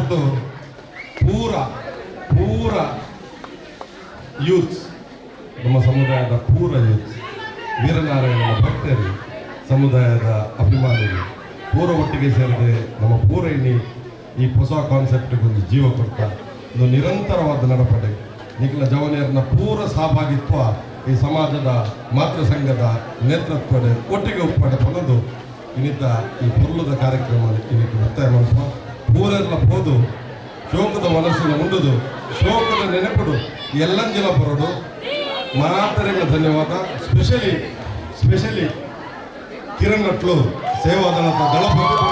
ಪಟ್ಟು ಪೂರ ಪೂರ ಯೂತ್ಸ್ ನಮ್ಮ ಸಮುದಾಯದ ಪೂರ ಯೂತ್ಸ್ ವೀರನಾರಾಯಣನ ಭಕ್ತರು ಸಮುದಾಯದ ಅಭಿಮಾನಿಗಳು ಪೂರ ಒಟ್ಟಿಗೆ ಸೇರಿದೆ ನಮ್ಮ ಪೂರ ಇನ್ನಿ ಈ ಹೊಸ ಕಾನ್ಸೆಪ್ಟ್ಗೆ ಒಂದು ಜೀವ ಕೊಡ್ತಾ ಒಂದು ನಿರಂತರವಾದ ನಡಪಡೆ ನಿಖಿಲ ಜವನಿಯರ್ನ ಪೂರ ಸಹಭಾಗಿತ್ವ ಈ ಸಮಾಜದ ಮಾತೃ ಸಂಘದ ನೇತೃತ್ವದ ಒಟ್ಟಿಗೆ ಉಪ್ಪಡೆ ಪಡೆದು ಇನ್ನಿತ ಈ ಪೊರ್ಲದ ಕಾರ್ಯಕ್ರಮ ಇನ್ನಿಕ್ಕೆ ಒತ್ತಾಯ ಮಾಡುವ ಪೂರೆಲ್ಲ ಹೋದು ಶೋಕದ ಮನಸ್ಸಿನ ಮುಂದುದು ಶೋಕದ ನೆನಪುಡು ಎಲ್ಲಂಜಿನ ಬರೋಡು ಮಾತರೆಗಳ ಧನ್ಯವಾದ ಸ್ಪೆಷಲಿ ಸ್ಪೆಷಲಿ ಕಿರಣ್ ನಟ್ಲು ಸೇವಾದಳದ ದಳಪತಿ